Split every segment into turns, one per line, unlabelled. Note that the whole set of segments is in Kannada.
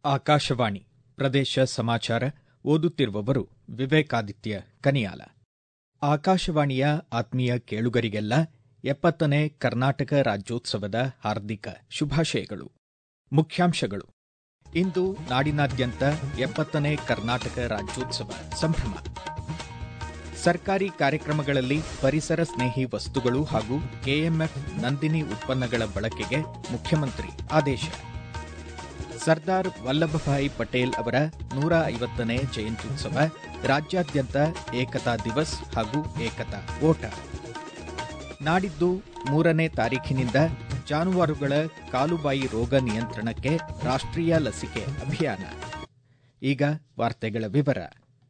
ಆಕಾಶವಾಣಿ ಪ್ರದೇಶ ಸಮಾಚಾರ ಓದುತ್ತಿರುವವರು ವಿವೇಕಾದಿತ್ಯ ಕನಿಯಾಲ ಆಕಾಶವಾಣಿಯ ಆತ್ಮೀಯ ಕೇಳುಗರಿಗೆಲ್ಲ ಎಪ್ಪತ್ತನೇ ಕರ್ನಾಟಕ ರಾಜ್ಯೋತ್ಸವದ ಹಾರ್ದಿಕ ಶುಭಾಶಯಗಳು ಮುಖ್ಯಾಂಶಗಳು ಇಂದು ನಾಡಿನಾದ್ಯಂತ ಎಪ್ಪತ್ತನೇ ಕರ್ನಾಟಕ ರಾಜ್ಯೋತ್ಸವ ಸಂಭ್ರಮ ಸರ್ಕಾರಿ ಕಾರ್ಯಕ್ರಮಗಳಲ್ಲಿ ಪರಿಸರ ಸ್ನೇಹಿ ವಸ್ತುಗಳು ಹಾಗೂ ಕೆಎಂಎಫ್ ನಂದಿನಿ ಉತ್ಪನ್ನಗಳ ಬಳಕೆಗೆ ಮುಖ್ಯಮಂತ್ರಿ ಆದೇಶ ಸರ್ದಾರ್ ವಲ್ಲಭಭಾಯಿ ಪಟೇಲ್ ಅವರ ನೂರ ಐವತ್ತನೇ ಜಯಂತ್ಯುತ್ಸವ ರಾಜ್ಯಾದ್ಯಂತ ಏಕತಾ ದಿವಸ್ ಹಾಗೂ ಏಕತಾ ಓಟ ನಾಡಿದ್ದು ಮೂರನೇ ತಾರೀಖಿನಿಂದ ಜಾನುವಾರುಗಳ ಕಾಲುಬಾಯಿ ರೋಗ ನಿಯಂತ್ರಣಕ್ಕೆ ರಾಷ್ಟ್ರೀಯ ಲಸಿಕೆ ಅಭಿಯಾನ ಈಗ ವಾರ್ತೆಗಳ ವಿವರ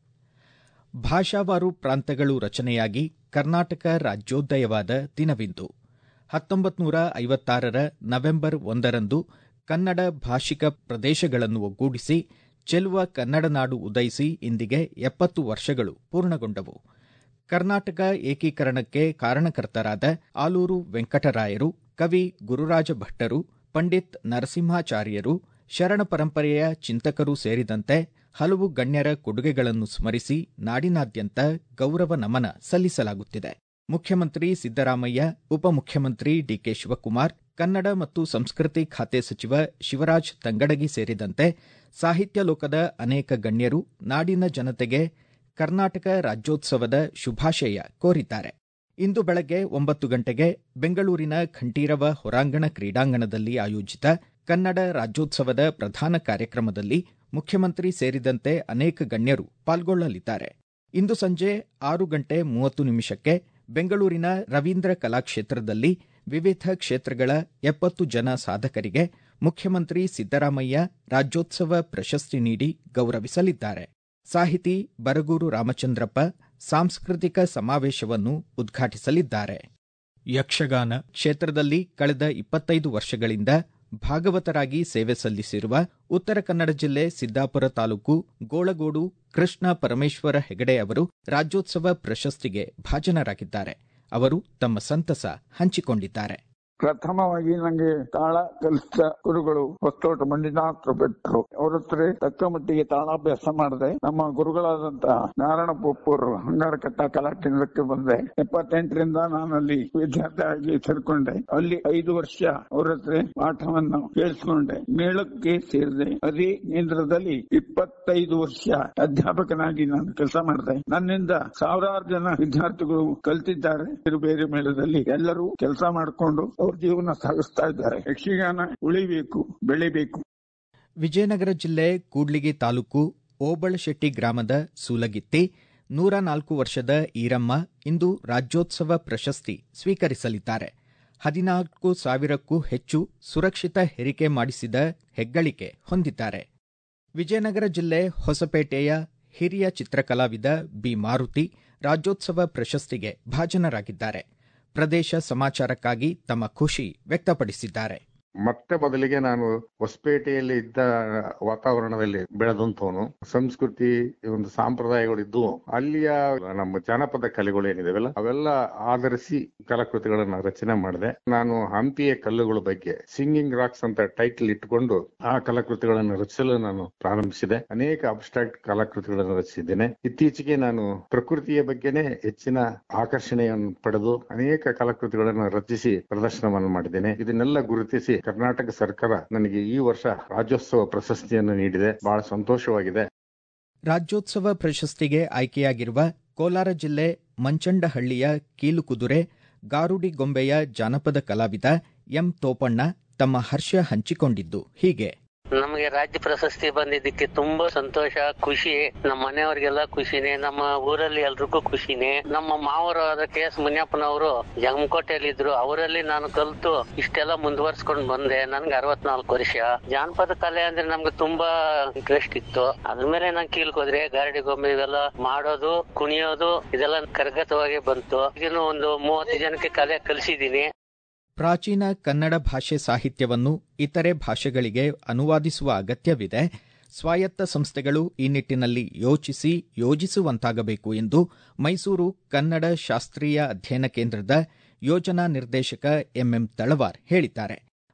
ಭಾಷಾವಾರು ಪ್ರಾಂತಗಳು ರಚನೆಯಾಗಿ ಕರ್ನಾಟಕ ರಾಜ್ಯೋದಯವಾದ ದಿನವಿಂದು ಹತ್ತೊಂಬತ್ತು ನೂರ ಐವತ್ತಾರರ ನವೆಂಬರ್ ಒಂದರಂದು ಕನ್ನಡ ಭಾಷಿಕ ಪ್ರದೇಶಗಳನ್ನು ಒಗ್ಗೂಡಿಸಿ ಚೆಲುವ ಕನ್ನಡ ನಾಡು ಉದಯಿಸಿ ಇಂದಿಗೆ ಎಪ್ಪತ್ತು ವರ್ಷಗಳು ಪೂರ್ಣಗೊಂಡವು ಕರ್ನಾಟಕ ಏಕೀಕರಣಕ್ಕೆ ಕಾರಣಕರ್ತರಾದ ಆಲೂರು ವೆಂಕಟರಾಯರು ಕವಿ ಗುರುರಾಜ ಭಟ್ಟರು ಪಂಡಿತ್ ನರಸಿಂಹಾಚಾರ್ಯರು ಶರಣ ಪರಂಪರೆಯ ಚಿಂತಕರು ಸೇರಿದಂತೆ ಹಲವು ಗಣ್ಯರ ಕೊಡುಗೆಗಳನ್ನು ಸ್ಮರಿಸಿ ನಾಡಿನಾದ್ಯಂತ ಗೌರವ ನಮನ ಸಲ್ಲಿಸಲಾಗುತ್ತಿದೆ ಮುಖ್ಯಮಂತ್ರಿ ಸಿದ್ದರಾಮಯ್ಯ ಉಪಮುಖ್ಯಮಂತ್ರಿ ಡಿಕೆ ಶಿವಕುಮಾರ್ ಕನ್ನಡ ಮತ್ತು ಸಂಸ್ಕೃತಿ ಖಾತೆ ಸಚಿವ ಶಿವರಾಜ್ ತಂಗಡಗಿ ಸೇರಿದಂತೆ ಸಾಹಿತ್ಯ ಲೋಕದ ಅನೇಕ ಗಣ್ಯರು ನಾಡಿನ ಜನತೆಗೆ ಕರ್ನಾಟಕ ರಾಜ್ಯೋತ್ಸವದ ಶುಭಾಶಯ ಕೋರಿದ್ದಾರೆ ಇಂದು ಬೆಳಗ್ಗೆ ಒಂಬತ್ತು ಗಂಟೆಗೆ ಬೆಂಗಳೂರಿನ ಖಂಡೀರವ ಹೊರಾಂಗಣ ಕ್ರೀಡಾಂಗಣದಲ್ಲಿ ಆಯೋಜಿತ ಕನ್ನಡ ರಾಜ್ಯೋತ್ಸವದ ಪ್ರಧಾನ ಕಾರ್ಯಕ್ರಮದಲ್ಲಿ ಮುಖ್ಯಮಂತ್ರಿ ಸೇರಿದಂತೆ ಅನೇಕ ಗಣ್ಯರು ಪಾಲ್ಗೊಳ್ಳಲಿದ್ದಾರೆ ಇಂದು ಸಂಜೆ ಆರು ಗಂಟೆ ಮೂವತ್ತು ನಿಮಿಷಕ್ಕೆ ಬೆಂಗಳೂರಿನ ರವೀಂದ್ರ ಕಲಾಕ್ಷೇತ್ರದಲ್ಲಿ ವಿವಿಧ ಕ್ಷೇತ್ರಗಳ ಎಪ್ಪತ್ತು ಜನ ಸಾಧಕರಿಗೆ ಮುಖ್ಯಮಂತ್ರಿ ಸಿದ್ದರಾಮಯ್ಯ ರಾಜ್ಯೋತ್ಸವ ಪ್ರಶಸ್ತಿ ನೀಡಿ ಗೌರವಿಸಲಿದ್ದಾರೆ ಸಾಹಿತಿ ಬರಗೂರು ರಾಮಚಂದ್ರಪ್ಪ ಸಾಂಸ್ಕೃತಿಕ ಸಮಾವೇಶವನ್ನು ಉದ್ಘಾಟಿಸಲಿದ್ದಾರೆ ಯಕ್ಷಗಾನ ಕ್ಷೇತ್ರದಲ್ಲಿ ಕಳೆದ ಇಪ್ಪತ್ತೈದು ವರ್ಷಗಳಿಂದ ಭಾಗವತರಾಗಿ ಸೇವೆ ಸಲ್ಲಿಸಿರುವ ಉತ್ತರ ಕನ್ನಡ ಜಿಲ್ಲೆ ಸಿದ್ದಾಪುರ ತಾಲೂಕು ಗೋಳಗೋಡು ಕೃಷ್ಣ ಪರಮೇಶ್ವರ ಹೆಗಡೆ ಅವರು ರಾಜ್ಯೋತ್ಸವ ಪ್ರಶಸ್ತಿಗೆ ಭಾಜನರಾಗಿದ್ದಾರೆ ಅವರು ತಮ್ಮ ಸಂತಸ ಹಂಚಿಕೊಂಡಿದ್ದಾರೆ
ಪ್ರಥಮವಾಗಿ ನಂಗೆ ತಾಳ ಕಲಿಸಿದ ಗುರುಗಳು ಹೊಸತೋಟ ಮಂಜುನಾಥ್ ಭಟ್ರು ಅವ್ರ ಹತ್ರ ತಕ್ಕ ಮಟ್ಟಿಗೆ ತಾಳಾಭ್ಯಾಸ ಮಾಡಿದೆ ನಮ್ಮ ಗುರುಗಳಾದಂತ ನಾರಾಯಣ ಪೊಪ್ಪೂರ್ ಹಂಗಾರಕಟ್ಟ ಕಲಾಕೇಂದ್ರಕ್ಕೆ ಬಂದೆ ಎಪ್ಪತ್ತೆಂಟರಿಂದ ನಾನು ಅಲ್ಲಿ ವಿದ್ಯಾರ್ಥಿಯಾಗಿ ಸೇರ್ಕೊಂಡೆ ಅಲ್ಲಿ ಐದು ವರ್ಷ ಅವ್ರ ಹತ್ರ ಪಾಠವನ್ನು ಕೇಳಿಸ್ಕೊಂಡೆ ಮೇಳಕ್ಕೆ ಸೇರಿದೆ ಅದೇ ಕೇಂದ್ರದಲ್ಲಿ ಇಪ್ಪತ್ತೈದು ವರ್ಷ ಅಧ್ಯಾಪಕನಾಗಿ ನಾನು ಕೆಲಸ ಮಾಡಿದೆ ನನ್ನಿಂದ ಸಾವಿರಾರು ಜನ ವಿದ್ಯಾರ್ಥಿಗಳು ಕಲ್ತಿದ್ದಾರೆ ಬೇರೆ ಬೇರೆ ಮೇಳದಲ್ಲಿ ಎಲ್ಲರೂ ಕೆಲಸ ಮಾಡಿಕೊಂಡು ಅವ್ರ ಜೀವನ ಸಾಗಿಸ್ತಾ ಇದ್ದಾರೆ ಯಕ್ಷಗಾನ ಉಳಿಬೇಕು ಬೆಳಿಬೇಕು
ವಿಜಯನಗರ ಜಿಲ್ಲೆ ಕೂಡ್ಲಿಗಿ ತಾಲೂಕು ಓಬಳಶೆಟ್ಟಿ ಗ್ರಾಮದ ಸೂಲಗಿತ್ತಿ ನೂರ ನಾಲ್ಕು ವರ್ಷದ ಈರಮ್ಮ ಇಂದು ರಾಜ್ಯೋತ್ಸವ ಪ್ರಶಸ್ತಿ ಸ್ವೀಕರಿಸಲಿದ್ದಾರೆ ಹದಿನಾಲ್ಕು ಸಾವಿರಕ್ಕೂ ಹೆಚ್ಚು ಸುರಕ್ಷಿತ ಹೆರಿಗೆ ಮಾಡಿಸಿದ ಹೆಗ್ಗಳಿಕೆ ಹೊಂದಿದ್ದಾರೆ ವಿಜಯನಗರ ಜಿಲ್ಲೆ ಹೊಸಪೇಟೆಯ ಹಿರಿಯ ಚಿತ್ರಕಲಾವಿದ ಬಿ ಮಾರುತಿ ರಾಜ್ಯೋತ್ಸವ ಪ್ರಶಸ್ತಿಗೆ ಭಾಜನರಾಗಿದ್ದಾರೆ ಪ್ರದೇಶ ಸಮಾಚಾರಕ್ಕಾಗಿ ತಮ್ಮ ಖುಷಿ ವ್ಯಕ್ತಪಡಿಸಿದ್ದಾರೆ
ಮತ್ತೆ ಮೊದಲಿಗೆ ನಾನು ಹೊಸಪೇಟೆಯಲ್ಲಿ ಇದ್ದ ವಾತಾವರಣದಲ್ಲಿ ಬೆಳೆದಂತವನು ಸಂಸ್ಕೃತಿ ಒಂದು ಸಾಂಪ್ರದಾಯಗಳಿದ್ದು ಅಲ್ಲಿಯ ನಮ್ಮ ಜಾನಪದ ಕಲೆಗಳು ಏನಿದಾವಲ್ಲ ಅವೆಲ್ಲ ಆಧರಿಸಿ ಕಲಾಕೃತಿಗಳನ್ನ ರಚನೆ ಮಾಡಿದೆ ನಾನು ಹಂಪಿಯ ಕಲ್ಲುಗಳ ಬಗ್ಗೆ ಸಿಂಗಿಂಗ್ ರಾಕ್ಸ್ ಅಂತ ಟೈಟಲ್ ಇಟ್ಟುಕೊಂಡು ಆ ಕಲಾಕೃತಿಗಳನ್ನು ರಚಿಸಲು ನಾನು ಪ್ರಾರಂಭಿಸಿದೆ ಅನೇಕ ಅಬ್ಸ್ಟ್ರಾಕ್ಟ್ ಕಲಾಕೃತಿಗಳನ್ನು ರಚಿಸಿದ್ದೇನೆ ಇತ್ತೀಚೆಗೆ ನಾನು ಪ್ರಕೃತಿಯ ಬಗ್ಗೆನೇ ಹೆಚ್ಚಿನ ಆಕರ್ಷಣೆಯನ್ನು ಪಡೆದು ಅನೇಕ ಕಲಾಕೃತಿಗಳನ್ನು ರಚಿಸಿ ಪ್ರದರ್ಶನವನ್ನು ಮಾಡಿದ್ದೇನೆ ಇದನ್ನೆಲ್ಲ ಗುರುತಿಸಿ ಕರ್ನಾಟಕ ಸರ್ಕಾರ ನನಗೆ ಈ ವರ್ಷ ರಾಜ್ಯೋತ್ಸವ ಪ್ರಶಸ್ತಿಯನ್ನು ನೀಡಿದೆ ಬಹಳ ಸಂತೋಷವಾಗಿದೆ
ರಾಜ್ಯೋತ್ಸವ ಪ್ರಶಸ್ತಿಗೆ ಆಯ್ಕೆಯಾಗಿರುವ ಕೋಲಾರ ಜಿಲ್ಲೆ ಮಂಚಂಡಹಳ್ಳಿಯ ಕೀಲುಕುದುರೆ ಗಾರುಡಿ ಗೊಂಬೆಯ ಜಾನಪದ ಕಲಾವಿದ ಎಂ ತೋಪಣ್ಣ ತಮ್ಮ ಹರ್ಷ ಹಂಚಿಕೊಂಡಿದ್ದು ಹೀಗೆ
ನಮಗೆ ರಾಜ್ಯ ಪ್ರಶಸ್ತಿ ಬಂದಿದ್ದಕ್ಕೆ ತುಂಬಾ ಸಂತೋಷ ಖುಷಿ ನಮ್ಮ ಮನೆಯವರಿಗೆಲ್ಲ ಖುಷಿನೇ ನಮ್ಮ ಊರಲ್ಲಿ ಎಲ್ರಿಗೂ ಖುಷಿನೇ ನಮ್ಮ ಮಾವರಾದ ಕೆ ಎಸ್ ಮುನಿಯಪ್ಪನವರು ಜಗಮಕೋಟೆಯಲ್ಲಿ ಇದ್ರು ಅವರಲ್ಲಿ ನಾನು ಕಲ್ತು ಇಷ್ಟೆಲ್ಲ ಮುಂದುವರ್ಸ್ಕೊಂಡ್ ಬಂದೆ ನನ್ಗೆ ಅರವತ್ನಾಲ್ಕು ವರ್ಷ ಜಾನಪದ ಕಲೆ ಅಂದ್ರೆ ನಮ್ಗೆ ತುಂಬಾ ಇಂಟ್ರೆಸ್ಟ್ ಇತ್ತು ಅದ್ರ ಮೇಲೆ ನಾನು ಕೀಳ್ಕೋದ್ರೆ ಗಾರಡಿ ಗೊಂಬೆ ಇವೆಲ್ಲ ಮಾಡೋದು ಕುಣಿಯೋದು ಇದೆಲ್ಲ ಕರಗತವಾಗಿ ಬಂತು ಇದನ್ನು ಒಂದು ಮೂವತ್ತು ಜನಕ್ಕೆ ಕಲೆ ಕಲಿಸಿದೀನಿ
ಪ್ರಾಚೀನ ಕನ್ನಡ ಭಾಷೆ ಸಾಹಿತ್ಯವನ್ನು ಇತರೆ ಭಾಷೆಗಳಿಗೆ ಅನುವಾದಿಸುವ ಅಗತ್ಯವಿದೆ ಸ್ವಾಯತ್ತ ಸಂಸ್ಥೆಗಳು ಈ ನಿಟ್ಟಿನಲ್ಲಿ ಯೋಚಿಸಿ ಯೋಜಿಸುವಂತಾಗಬೇಕು ಎಂದು ಮೈಸೂರು ಕನ್ನಡ ಶಾಸ್ತ್ರೀಯ ಅಧ್ಯಯನ ಕೇಂದ್ರದ ಯೋಜನಾ ನಿರ್ದೇಶಕ ಎಂಎಂ ತಳವಾರ್ ಹೇಳಿದ್ದಾರೆ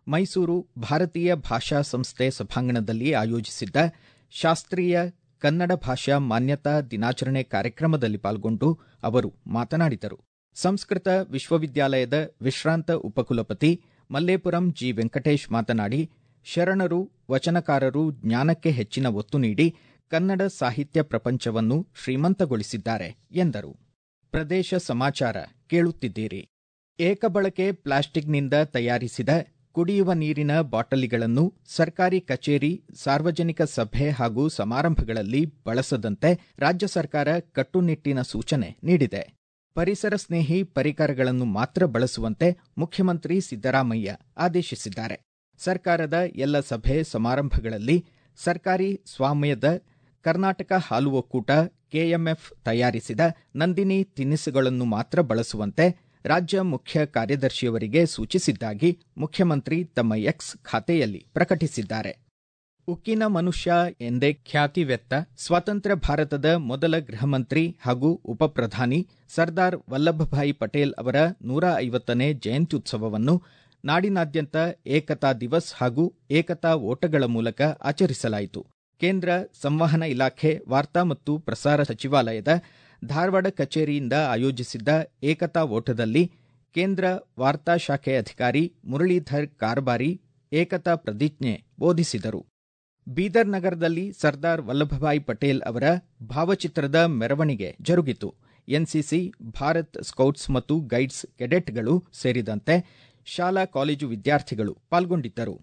ಮೈಸೂರು ಭಾರತೀಯ ಭಾಷಾ ಸಂಸ್ಥೆ ಸಭಾಂಗಣದಲ್ಲಿ ಆಯೋಜಿಸಿದ್ದ ಶಾಸ್ತ್ರೀಯ ಕನ್ನಡ ಭಾಷಾ ಮಾನ್ಯತಾ ದಿನಾಚರಣೆ ಕಾರ್ಯಕ್ರಮದಲ್ಲಿ ಪಾಲ್ಗೊಂಡು ಅವರು ಮಾತನಾಡಿದರು ಸಂಸ್ಕೃತ ವಿಶ್ವವಿದ್ಯಾಲಯದ ವಿಶ್ರಾಂತ ಉಪಕುಲಪತಿ ಮಲ್ಲೇಪುರಂ ಜಿ ವೆಂಕಟೇಶ್ ಮಾತನಾಡಿ ಶರಣರು ವಚನಕಾರರು ಜ್ಞಾನಕ್ಕೆ ಹೆಚ್ಚಿನ ಒತ್ತು ನೀಡಿ ಕನ್ನಡ ಸಾಹಿತ್ಯ ಪ್ರಪಂಚವನ್ನು ಶ್ರೀಮಂತಗೊಳಿಸಿದ್ದಾರೆ ಎಂದರು ಪ್ರದೇಶ ಸಮಾಚಾರ ಕೇಳುತ್ತಿದ್ದೀರಿ ಏಕಬಳಕೆ ಪ್ಲಾಸ್ಟಿಕ್ನಿಂದ ತಯಾರಿಸಿದ ಕುಡಿಯುವ ನೀರಿನ ಬಾಟಲಿಗಳನ್ನು ಸರ್ಕಾರಿ ಕಚೇರಿ ಸಾರ್ವಜನಿಕ ಸಭೆ ಹಾಗೂ ಸಮಾರಂಭಗಳಲ್ಲಿ ಬಳಸದಂತೆ ರಾಜ್ಯ ಸರ್ಕಾರ ಕಟ್ಟುನಿಟ್ಟಿನ ಸೂಚನೆ ನೀಡಿದೆ ಪರಿಸರ ಸ್ನೇಹಿ ಪರಿಕರಗಳನ್ನು ಮಾತ್ರ ಬಳಸುವಂತೆ ಮುಖ್ಯಮಂತ್ರಿ ಸಿದ್ದರಾಮಯ್ಯ ಆದೇಶಿಸಿದ್ದಾರೆ ಸರ್ಕಾರದ ಎಲ್ಲ ಸಭೆ ಸಮಾರಂಭಗಳಲ್ಲಿ ಸರ್ಕಾರಿ ಸ್ವಾಮ್ಯದ ಕರ್ನಾಟಕ ಹಾಲು ಒಕ್ಕೂಟ ಕೆಎಂಎಫ್ ತಯಾರಿಸಿದ ನಂದಿನಿ ತಿನಿಸುಗಳನ್ನು ಮಾತ್ರ ಬಳಸುವಂತೆ ರಾಜ್ಯ ಮುಖ್ಯ ಕಾರ್ಯದರ್ಶಿಯವರಿಗೆ ಸೂಚಿಸಿದ್ದಾಗಿ ಮುಖ್ಯಮಂತ್ರಿ ತಮ್ಮ ಎಕ್ಸ್ ಖಾತೆಯಲ್ಲಿ ಪ್ರಕಟಿಸಿದ್ದಾರೆ ಉಕ್ಕಿನ ಮನುಷ್ಯ ಎಂದೇ ಖ್ಯಾತಿವೆತ್ತ ಸ್ವಾತಂತ್ರ್ಯ ಭಾರತದ ಮೊದಲ ಗೃಹ ಮಂತ್ರಿ ಹಾಗೂ ಉಪಪ್ರಧಾನಿ ಸರ್ದಾರ್ ವಲ್ಲಭಭಾಯಿ ಪಟೇಲ್ ಅವರ ನೂರ ಐವತ್ತನೇ ಜಯಂತ್ಯುತ್ಸವವನ್ನು ನಾಡಿನಾದ್ಯಂತ ಏಕತಾ ದಿವಸ್ ಹಾಗೂ ಏಕತಾ ಓಟಗಳ ಮೂಲಕ ಆಚರಿಸಲಾಯಿತು ಕೇಂದ್ರ ಸಂವಹನ ಇಲಾಖೆ ವಾರ್ತಾ ಮತ್ತು ಪ್ರಸಾರ ಸಚಿವಾಲಯದ ಧಾರವಾಡ ಕಚೇರಿಯಿಂದ ಆಯೋಜಿಸಿದ್ದ ಏಕತಾ ಓಟದಲ್ಲಿ ಕೇಂದ್ರ ವಾರ್ತಾ ಶಾಖೆ ಅಧಿಕಾರಿ ಮುರಳೀಧರ್ ಕಾರ್ಬಾರಿ ಏಕತಾ ಪ್ರತಿಜ್ಞೆ ಬೋಧಿಸಿದರು ಬೀದರ್ ನಗರದಲ್ಲಿ ಸರ್ದಾರ್ ವಲ್ಲಭಭಾಯಿ ಪಟೇಲ್ ಅವರ ಭಾವಚಿತ್ರದ ಮೆರವಣಿಗೆ ಜರುಗಿತು ಎನ್ಸಿಸಿ ಭಾರತ್ ಸ್ಕೌಟ್ಸ್ ಮತ್ತು ಗೈಡ್ಸ್ ಕೆಡೆಟ್ಗಳು ಸೇರಿದಂತೆ ಶಾಲಾ ಕಾಲೇಜು ವಿದ್ಯಾರ್ಥಿಗಳು ಪಾಲ್ಗೊಂಡಿದ್ದರು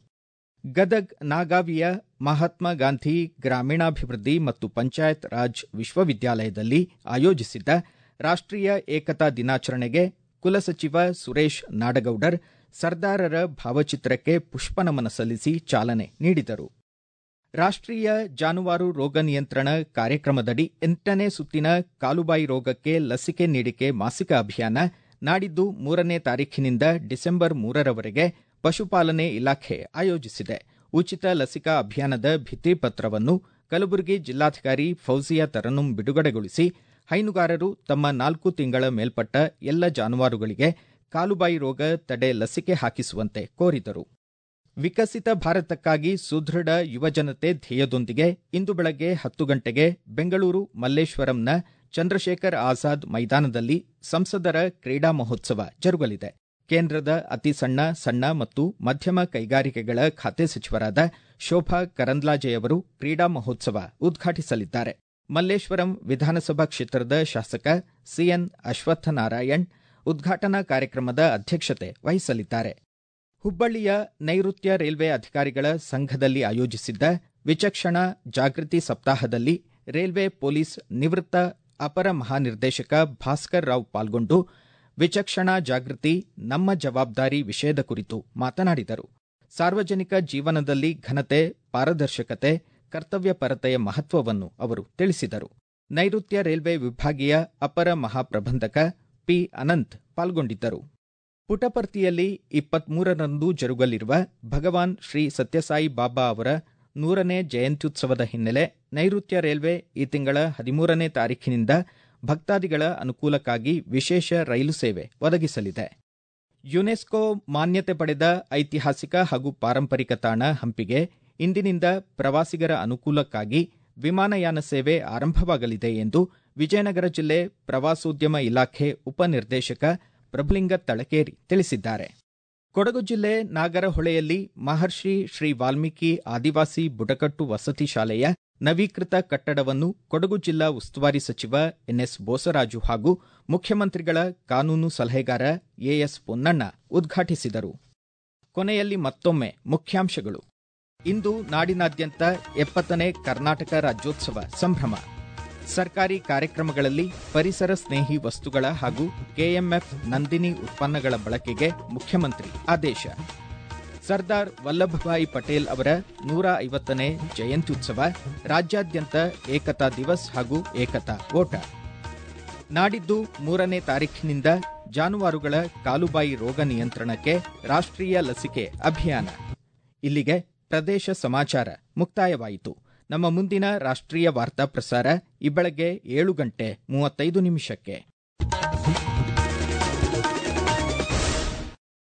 ಗದಗ್ ನಾಗಾವಿಯ ಮಹಾತ್ಮ ಗಾಂಧಿ ಗ್ರಾಮೀಣಾಭಿವೃದ್ಧಿ ಮತ್ತು ಪಂಚಾಯತ್ ರಾಜ್ ವಿಶ್ವವಿದ್ಯಾಲಯದಲ್ಲಿ ಆಯೋಜಿಸಿದ್ದ ರಾಷ್ಟ್ರೀಯ ಏಕತಾ ದಿನಾಚರಣೆಗೆ ಕುಲಸಚಿವ ಸುರೇಶ್ ನಾಡಗೌಡರ್ ಸರ್ದಾರರ ಭಾವಚಿತ್ರಕ್ಕೆ ಪುಷ್ಪನಮನ ಸಲ್ಲಿಸಿ ಚಾಲನೆ ನೀಡಿದರು ರಾಷ್ಟ್ರೀಯ ಜಾನುವಾರು ರೋಗ ನಿಯಂತ್ರಣ ಕಾರ್ಯಕ್ರಮದಡಿ ಎಂಟನೇ ಸುತ್ತಿನ ಕಾಲುಬಾಯಿ ರೋಗಕ್ಕೆ ಲಸಿಕೆ ನೀಡಿಕೆ ಮಾಸಿಕ ಅಭಿಯಾನ ನಾಡಿದ್ದು ಮೂರನೇ ತಾರೀಖಿನಿಂದ ಡಿಸೆಂಬರ್ ಮೂರರವರೆಗೆ ಪಶುಪಾಲನೆ ಇಲಾಖೆ ಆಯೋಜಿಸಿದೆ ಉಚಿತ ಲಸಿಕಾ ಅಭಿಯಾನದ ಭಿತ್ತಿಪತ್ರವನ್ನು ಕಲಬುರಗಿ ಜಿಲ್ಲಾಧಿಕಾರಿ ಫೌಜಿಯಾ ತರನುಂ ಬಿಡುಗಡೆಗೊಳಿಸಿ ಹೈನುಗಾರರು ತಮ್ಮ ನಾಲ್ಕು ತಿಂಗಳ ಮೇಲ್ಪಟ್ಟ ಎಲ್ಲ ಜಾನುವಾರುಗಳಿಗೆ ಕಾಲುಬಾಯಿ ರೋಗ ತಡೆ ಲಸಿಕೆ ಹಾಕಿಸುವಂತೆ ಕೋರಿದರು ವಿಕಸಿತ ಭಾರತಕ್ಕಾಗಿ ಸುದೃಢ ಯುವಜನತೆ ಧ್ಯೇಯದೊಂದಿಗೆ ಇಂದು ಬೆಳಗ್ಗೆ ಹತ್ತು ಗಂಟೆಗೆ ಬೆಂಗಳೂರು ಮಲ್ಲೇಶ್ವರಂನ ಚಂದ್ರಶೇಖರ್ ಆಜಾದ್ ಮೈದಾನದಲ್ಲಿ ಸಂಸದರ ಕ್ರೀಡಾ ಮಹೋತ್ಸವ ಜರುಗಲಿದೆ ಕೇಂದ್ರದ ಅತಿ ಸಣ್ಣ ಸಣ್ಣ ಮತ್ತು ಮಧ್ಯಮ ಕೈಗಾರಿಕೆಗಳ ಖಾತೆ ಸಚಿವರಾದ ಶೋಭಾ ಕರಂದ್ಲಾಜೆ ಅವರು ಕ್ರೀಡಾ ಮಹೋತ್ಸವ ಉದ್ಘಾಟಿಸಲಿದ್ದಾರೆ ಮಲ್ಲೇಶ್ವರಂ ವಿಧಾನಸಭಾ ಕ್ಷೇತ್ರದ ಶಾಸಕ ಸಿಎನ್ ಅಶ್ವತ್ಥನಾರಾಯಣ್ ಉದ್ಘಾಟನಾ ಕಾರ್ಯಕ್ರಮದ ಅಧ್ಯಕ್ಷತೆ ವಹಿಸಲಿದ್ದಾರೆ ಹುಬ್ಬಳ್ಳಿಯ ನೈಋತ್ಯ ರೈಲ್ವೆ ಅಧಿಕಾರಿಗಳ ಸಂಘದಲ್ಲಿ ಆಯೋಜಿಸಿದ್ದ ವಿಚಕ್ಷಣಾ ಜಾಗೃತಿ ಸಪ್ತಾಹದಲ್ಲಿ ರೈಲ್ವೆ ಪೊಲೀಸ್ ನಿವೃತ್ತ ಅಪರ ಮಹಾನಿರ್ದೇಶಕ ಭಾಸ್ಕರ್ ರಾವ್ ಪಾಲ್ಗೊಂಡು ವಿಚಕ್ಷಣಾ ಜಾಗೃತಿ ನಮ್ಮ ಜವಾಬ್ದಾರಿ ವಿಷಯದ ಕುರಿತು ಮಾತನಾಡಿದರು ಸಾರ್ವಜನಿಕ ಜೀವನದಲ್ಲಿ ಘನತೆ ಪಾರದರ್ಶಕತೆ ಕರ್ತವ್ಯ ಪರತೆಯ ಮಹತ್ವವನ್ನು ಅವರು ತಿಳಿಸಿದರು ನೈಋತ್ಯ ರೈಲ್ವೆ ವಿಭಾಗೀಯ ಅಪರ ಮಹಾಪ್ರಬಂಧಕ ಪಿ ಅನಂತ್ ಪಾಲ್ಗೊಂಡಿದ್ದರು ಪುಟಪರ್ತಿಯಲ್ಲಿ ಇಪ್ಪತ್ಮೂರರಂದು ಜರುಗಲಿರುವ ಭಗವಾನ್ ಶ್ರೀ ಸತ್ಯಸಾಯಿ ಬಾಬಾ ಅವರ ನೂರನೇ ಜಯಂತ್ಯುತ್ಸವದ ಹಿನ್ನೆಲೆ ನೈಋತ್ಯ ರೈಲ್ವೆ ಈ ತಿಂಗಳ ಹದಿಮೂರನೇ ತಾರೀಖಿನಿಂದ ಭಕ್ತಾದಿಗಳ ಅನುಕೂಲಕ್ಕಾಗಿ ವಿಶೇಷ ರೈಲು ಸೇವೆ ಒದಗಿಸಲಿದೆ ಯುನೆಸ್ಕೋ ಮಾನ್ಯತೆ ಪಡೆದ ಐತಿಹಾಸಿಕ ಹಾಗೂ ಪಾರಂಪರಿಕ ತಾಣ ಹಂಪಿಗೆ ಇಂದಿನಿಂದ ಪ್ರವಾಸಿಗರ ಅನುಕೂಲಕ್ಕಾಗಿ ವಿಮಾನಯಾನ ಸೇವೆ ಆರಂಭವಾಗಲಿದೆ ಎಂದು ವಿಜಯನಗರ ಜಿಲ್ಲೆ ಪ್ರವಾಸೋದ್ಯಮ ಇಲಾಖೆ ಉಪನಿರ್ದೇಶಕ ಪ್ರಭುಲಿಂಗ ತಳಕೇರಿ ತಿಳಿಸಿದ್ದಾರೆ ಕೊಡಗು ಜಿಲ್ಲೆ ನಾಗರಹೊಳೆಯಲ್ಲಿ ಮಹರ್ಷಿ ಶ್ರೀ ವಾಲ್ಮೀಕಿ ಆದಿವಾಸಿ ಬುಡಕಟ್ಟು ವಸತಿ ಶಾಲೆಯ ನವೀಕೃತ ಕಟ್ಟಡವನ್ನು ಕೊಡಗು ಜಿಲ್ಲಾ ಉಸ್ತುವಾರಿ ಸಚಿವ ಎನ್ಎಸ್ ಬೋಸರಾಜು ಹಾಗೂ ಮುಖ್ಯಮಂತ್ರಿಗಳ ಕಾನೂನು ಸಲಹೆಗಾರ ಎಎಸ್ ಪೊನ್ನಣ್ಣ ಉದ್ಘಾಟಿಸಿದರು ಕೊನೆಯಲ್ಲಿ ಮತ್ತೊಮ್ಮೆ ಮುಖ್ಯಾಂಶಗಳು ಇಂದು ನಾಡಿನಾದ್ಯಂತ ಎಪ್ಪತ್ತನೇ ಕರ್ನಾಟಕ ರಾಜ್ಯೋತ್ಸವ ಸಂಭ್ರಮ ಸರ್ಕಾರಿ ಕಾರ್ಯಕ್ರಮಗಳಲ್ಲಿ ಪರಿಸರ ಸ್ನೇಹಿ ವಸ್ತುಗಳ ಹಾಗೂ ಕೆಎಂಎಫ್ ನಂದಿನಿ ಉತ್ಪನ್ನಗಳ ಬಳಕೆಗೆ ಮುಖ್ಯಮಂತ್ರಿ ಆದೇಶ ಸರ್ದಾರ್ ವಲ್ಲಭಭಾಯಿ ಪಟೇಲ್ ಅವರ ನೂರ ಐವತ್ತನೇ ಜಯಂತ್ಯುತ್ಸವ ರಾಜ್ಯಾದ್ಯಂತ ಏಕತಾ ದಿವಸ್ ಹಾಗೂ ಏಕತಾ ಓಟ ನಾಡಿದ್ದು ಮೂರನೇ ತಾರೀಖಿನಿಂದ ಜಾನುವಾರುಗಳ ಕಾಲುಬಾಯಿ ರೋಗ ನಿಯಂತ್ರಣಕ್ಕೆ ರಾಷ್ಟ್ರೀಯ ಲಸಿಕೆ ಅಭಿಯಾನ ಇಲ್ಲಿಗೆ ಪ್ರದೇಶ ಸಮಾಚಾರ ಮುಕ್ತಾಯವಾಯಿತು ನಮ್ಮ ಮುಂದಿನ ರಾಷ್ಟ್ರೀಯ ವಾರ್ತಾ ಪ್ರಸಾರ ಈ ಬೆಳಗ್ಗೆ ಏಳು ಗಂಟೆ ಮೂವತ್ತೈದು ನಿಮಿಷಕ್ಕೆ